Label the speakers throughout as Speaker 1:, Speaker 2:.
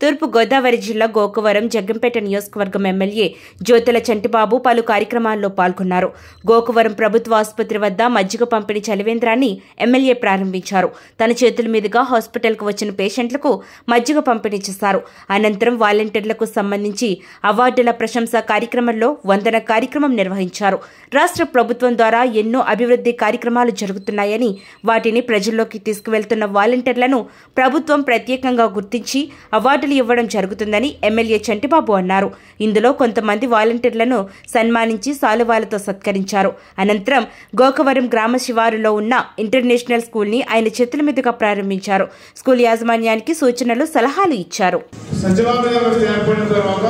Speaker 1: తూర్పు గోదావరి జిల్లా గోకవరం జగ్గంపేట నియోజకవర్గం ఎమ్మెల్యే జ్యోతుల చంటిబాబు పలు కార్యక్రమాల్లో పాల్గొన్నారు గోకవరం ప్రభుత్వ ఆసుపత్రి వద్ద మజ్జిగ పంపిణీ చలివేంద్రాన్ని ఎమ్మెల్యే ప్రారంభించారు తన చేతుల మీదుగా హాస్పిటల్కు వచ్చిన పేషెంట్లకు మజ్జిగ పంపిణీ చేశారు అనంతరం వాలంటీర్లకు సంబంధించి అవార్డుల ప్రశంస కార్యక్రమంలో వందన కార్యక్రమం నిర్వహించారు రాష్ట్ర ప్రభుత్వం ద్వారా ఎన్నో అభివృద్ధి కార్యక్రమాలు జరుగుతున్నాయని వాటిని ప్రజల్లోకి తీసుకువెళ్తున్న వాలంటీర్లను ప్రభుత్వం ప్రత్యేకంగా గుర్తించి అవార్డులు ఇవ్వడం జరుగుతుందని ఎమ్మెల్యే చంటిబాబు అన్నారు ఇందులో కొంతమంది వాలంటీర్లను సన్మానించి సాలువాలతో సత్కరించారు అనంతరం గోకవరం గ్రామ శివారులో ఉన్న ఇంటర్నేషనల్ స్కూల్ని ఆయన చేతుల మీదుగా ప్రారంభించారు స్కూల్ యాజమాన్యానికి సూచనలు సలహాలు ఇచ్చారు
Speaker 2: సచివాలయ వ్యవస్థ ఏర్పడిన తర్వాత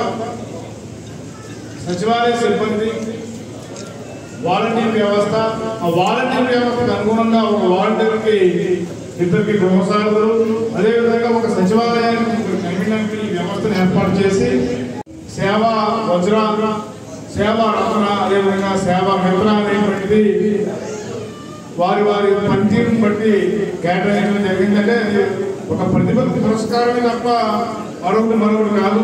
Speaker 2: సచివాలయ సిబ్బంది వాలంటీర్ వ్యవస్థ ఆ వాలంటీర్ వ్యవస్థకు అనుగుణంగా ఒక వాలంటీర్కి ఇద్దరికి వ్యవసాయకులు అదేవిధంగా ఒక సచివాలయానికి ముగ్గురు కన్వీనర్కి ఈ వ్యవస్థను ఏర్పాటు చేసి సేవా వజ్ర సేవా రత్న అదేవిధంగా సేవా మిత్ర అనేటువంటిది వారి వారి పనితీరుని బట్టి కేటాయించడం జరిగిందంటే అది ఒక ప్రతిభకు పురస్కారమే తప్ప మరొకటి మరొకటి కాదు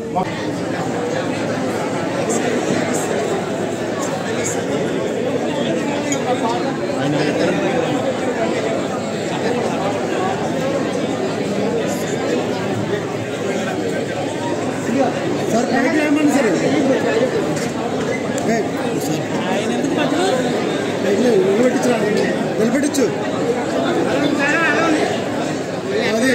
Speaker 3: సార్ పైకి రామండి సార్ నిలబెట్టించు నిలబెట్టచ్చు అది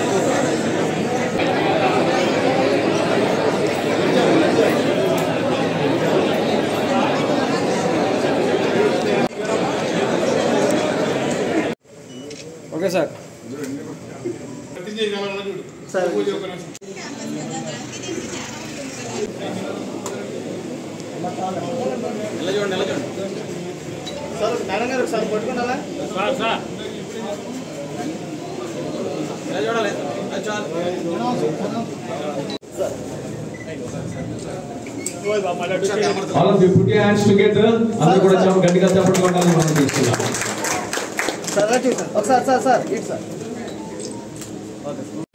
Speaker 3: okay sir
Speaker 4: all of you put your hands together అందరూ కూడా చాలా గట్టిగా చప్పట్లు కొట్టాలని మనం తీసుకున్నాం
Speaker 3: సార్ ఒకసారి సార్ సార్ ఇటు సార్